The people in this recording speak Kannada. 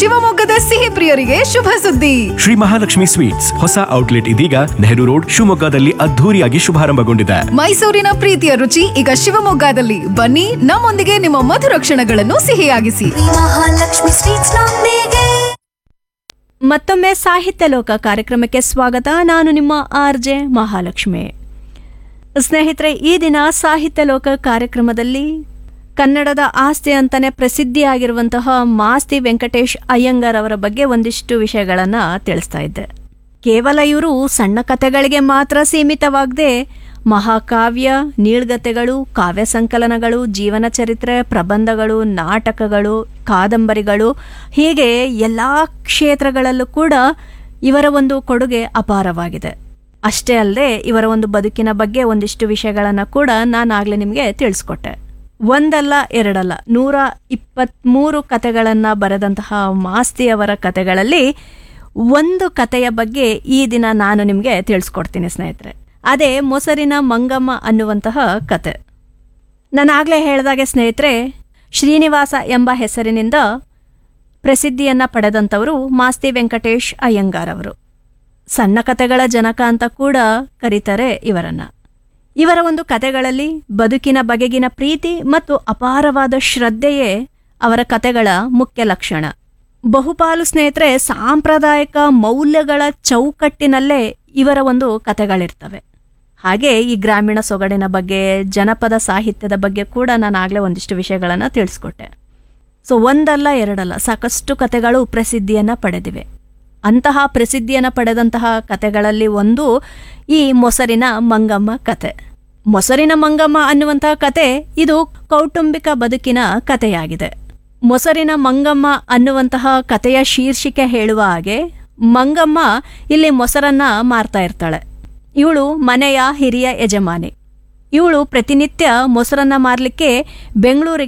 ಶಿವಮೊಗ್ಗದ ಸಿಹಿ ಪ್ರಿಯರಿಗೆ ಶುಭ ಸುದ್ದಿ ಶ್ರೀ ಮಹಾಲಕ್ಷ್ಮಿ ಸ್ವೀಟ್ಸ್ ಹೊಸ ಔಟ್ಲೆಟ್ ಇದೀಗ ನೆಹರು ರೋಡ್ ಶಿವಮೊಗ್ಗದಲ್ಲಿ ಅದ್ಧೂರಿಯಾಗಿ ಶುಭಾರಂಭಗೊಂಡಿದೆ ಮೈಸೂರಿನ ಪ್ರೀತಿಯ ರುಚಿ ಈಗ ಶಿವಮೊಗ್ಗದಲ್ಲಿ ಬನ್ನಿ ನಮ್ಮೊಂದಿಗೆ ನಿಮ್ಮ ಮಧುರ ಕ್ಷಣಗಳನ್ನು ಸಿಹಿಯಾಗಿಸಿ ಮಹಾಲಕ್ಷ್ಮಿ ಸ್ವೀಟ್ಸ್ ನೊಂದಿಗೆ ಮತ್ತೊಮ್ಮೆ ಸಾಹಿತ್ಯ ಲೋಕ ಕಾರ್ಯಕ್ರಮಕ್ಕೆ ಸ್ವಾಗತ ನಾನು ನಿಮ್ಮ ಆರ್ ಜೆ ಮಹಾಲಕ್ಷ್ಮಿ ಸ್ನೇಹಿತರೆ ಈ ದಿನ ಸಾಹಿತ್ಯ ಲೋಕ ಕಾರ್ಯಕ್ರಮದಲ್ಲಿ ಕನ್ನಡದ ಆಸ್ತಿ ಅಂತಾನೆ ಪ್ರಸಿದ್ಧಿಯಾಗಿರುವಂತಹ ಮಾಸ್ತಿ ವೆಂಕಟೇಶ್ ಅಯ್ಯಂಗಾರ್ ಅವರ ಬಗ್ಗೆ ಒಂದಿಷ್ಟು ವಿಷಯಗಳನ್ನು ತಿಳಿಸ್ತಾ ಇದ್ದೆ ಕೇವಲ ಇವರು ಸಣ್ಣ ಕಥೆಗಳಿಗೆ ಮಾತ್ರ ಸೀಮಿತವಾಗದೆ ಮಹಾಕಾವ್ಯ ನೀಳ್ಗತೆಗಳು ಕಾವ್ಯ ಸಂಕಲನಗಳು ಜೀವನ ಚರಿತ್ರೆ ಪ್ರಬಂಧಗಳು ನಾಟಕಗಳು ಕಾದಂಬರಿಗಳು ಹೀಗೆ ಎಲ್ಲ ಕ್ಷೇತ್ರಗಳಲ್ಲೂ ಕೂಡ ಇವರ ಒಂದು ಕೊಡುಗೆ ಅಪಾರವಾಗಿದೆ ಅಷ್ಟೇ ಅಲ್ಲದೆ ಇವರ ಒಂದು ಬದುಕಿನ ಬಗ್ಗೆ ಒಂದಿಷ್ಟು ವಿಷಯಗಳನ್ನು ಕೂಡ ನಾನು ಆಗಲೇ ನಿಮಗೆ ತಿಳಿಸ್ಕೊಟ್ಟೆ ಒಂದಲ್ಲ ಎರಡಲ್ಲ ನೂರ ಇಪ್ಪತ್ತ್ಮೂರು ಕತೆಗಳನ್ನು ಬರೆದಂತಹ ಮಾಸ್ತಿ ಅವರ ಕತೆಗಳಲ್ಲಿ ಒಂದು ಕತೆಯ ಬಗ್ಗೆ ಈ ದಿನ ನಾನು ನಿಮಗೆ ತಿಳಿಸ್ಕೊಡ್ತೀನಿ ಸ್ನೇಹಿತರೆ ಅದೇ ಮೊಸರಿನ ಮಂಗಮ್ಮ ಅನ್ನುವಂತಹ ಕತೆ ನಾನು ಆಗಲೇ ಹೇಳಿದಾಗೆ ಸ್ನೇಹಿತರೆ ಶ್ರೀನಿವಾಸ ಎಂಬ ಹೆಸರಿನಿಂದ ಪ್ರಸಿದ್ಧಿಯನ್ನು ಪಡೆದಂಥವರು ಮಾಸ್ತಿ ವೆಂಕಟೇಶ್ ಅಯ್ಯಂಗಾರ್ ಅವರು ಸಣ್ಣ ಕತೆಗಳ ಜನಕ ಅಂತ ಕೂಡ ಕರೀತಾರೆ ಇವರನ್ನ ಇವರ ಒಂದು ಕತೆಗಳಲ್ಲಿ ಬದುಕಿನ ಬಗೆಗಿನ ಪ್ರೀತಿ ಮತ್ತು ಅಪಾರವಾದ ಶ್ರದ್ಧೆಯೇ ಅವರ ಕತೆಗಳ ಮುಖ್ಯ ಲಕ್ಷಣ ಬಹುಪಾಲು ಸ್ನೇಹಿತರೆ ಸಾಂಪ್ರದಾಯಿಕ ಮೌಲ್ಯಗಳ ಚೌಕಟ್ಟಿನಲ್ಲೇ ಇವರ ಒಂದು ಕತೆಗಳಿರ್ತವೆ ಹಾಗೆ ಈ ಗ್ರಾಮೀಣ ಸೊಗಡಿನ ಬಗ್ಗೆ ಜನಪದ ಸಾಹಿತ್ಯದ ಬಗ್ಗೆ ಕೂಡ ನಾನು ಆಗಲೇ ಒಂದಿಷ್ಟು ವಿಷಯಗಳನ್ನು ತಿಳಿಸ್ಕೊಟ್ಟೆ ಸೊ ಒಂದಲ್ಲ ಎರಡಲ್ಲ ಸಾಕಷ್ಟು ಕತೆಗಳು ಪ್ರಸಿದ್ಧಿಯನ್ನು ಪಡೆದಿವೆ ಅಂತಹ ಪ್ರಸಿದ್ಧಿಯನ್ನು ಪಡೆದಂತಹ ಕತೆಗಳಲ್ಲಿ ಒಂದು ಈ ಮೊಸರಿನ ಮಂಗಮ್ಮ ಕತೆ ಮೊಸರಿನ ಮಂಗಮ್ಮ ಅನ್ನುವಂತಹ ಕತೆ ಇದು ಕೌಟುಂಬಿಕ ಬದುಕಿನ ಕಥೆಯಾಗಿದೆ ಮೊಸರಿನ ಮಂಗಮ್ಮ ಅನ್ನುವಂತಹ ಕಥೆಯ ಶೀರ್ಷಿಕೆ ಹೇಳುವ ಹಾಗೆ ಮಂಗಮ್ಮ ಇಲ್ಲಿ ಮೊಸರನ್ನ ಮಾರ್ತಾ ಇರ್ತಾಳೆ ಇವಳು ಮನೆಯ ಹಿರಿಯ ಯಜಮಾನಿ ಇವಳು ಪ್ರತಿನಿತ್ಯ ಮೊಸರನ್ನ ಮಾರಲಿಕ್ಕೆ ಬೆಂಗಳೂರಿಗೆ